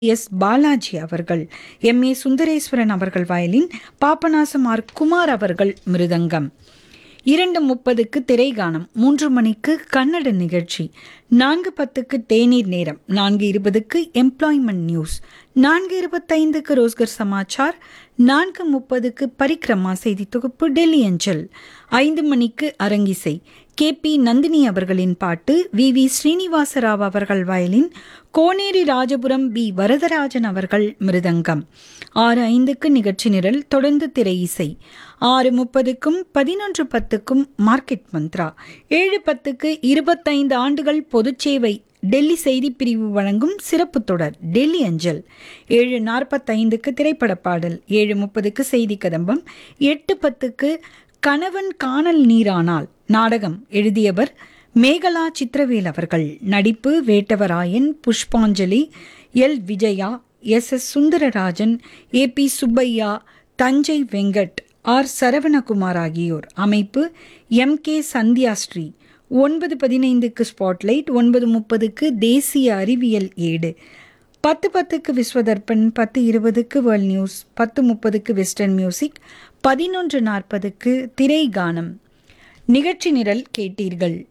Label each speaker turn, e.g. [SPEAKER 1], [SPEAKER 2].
[SPEAKER 1] S Balaji அவர்கள் M A Sundareswaran அவர்கள் violin Papanasam R Kumar அவர்கள் மிருதங்கம் இரண்டு முப்பதுக்கு திரைகானம் மூன்று மணிக்கு கன்னட நிகழ்ச்சி நான்கு பத்துக்கு தேநீர் நேரம் நான்கு இருபதுக்கு எம்ப்ளாய்மெண்ட் நியூஸ் நான்கு இருபத்தைந்துக்கு ரோஸ்கர் சமாச்சார் நான்கு முப்பதுக்கு பரிக்ரமா செய்தி தொகுப்பு டெல்லி அஞ்சல் ஐந்து மணிக்கு அரங்கிசை கே பி நந்தினி அவர்களின் பாட்டு வி வி ஸ்ரீனிவாசராவ் அவர்கள் வயலின் கோனேரி ராஜபுரம் பி வரதராஜன் அவர்கள் மிருதங்கம் ஆறு ஐந்துக்கு நிகழ்ச்சி நிரல் தொடர்ந்து திரை இசை ஆறு முப்பதுக்கும் பதினொன்று பத்துக்கும் மார்க்கெட் மந்த்ரா ஏழு பத்துக்கு இருபத்தைந்து ஆண்டுகள் பொதுச்சேவை டெல்லி செய்திப் பிரிவு வழங்கும் சிறப்பு தொடர் டெல்லி அஞ்சல் ஏழு நாற்பத்தைந்துக்கு திரைப்பட பாடல் ஏழு முப்பதுக்கு செய்தி கதம்பம் எட்டு பத்துக்கு கணவன் காணல் நீரானால் நாடகம் எழுதியவர் மேகலா சித்திரவேல் அவர்கள் நடிப்பு Vettavarayan Pushpanjali L Vijaya S S Sundararajan A P Subbaiah Thanjai Venkat R Saravanakumar ஆகியோர் அமைப்பு எம் கே சந்தியாஸ்ரீ ஒன்பது பதினைந்துக்கு ஸ்பாட்லைட் ஒன்பது முப்பதுக்கு தேசிய அறிவியல் ஏடு பத்து பத்துக்கு விஸ்வதர்பன் பத்து இருபதுக்கு வேர்ல்ட் நியூஸ் பத்து முப்பதுக்கு வெஸ்டர்ன் மியூசிக் பதினொன்று நாற்பதுக்கு திரை கானம் நிகழ்ச்சி நிரல் கேட்டீர்கள்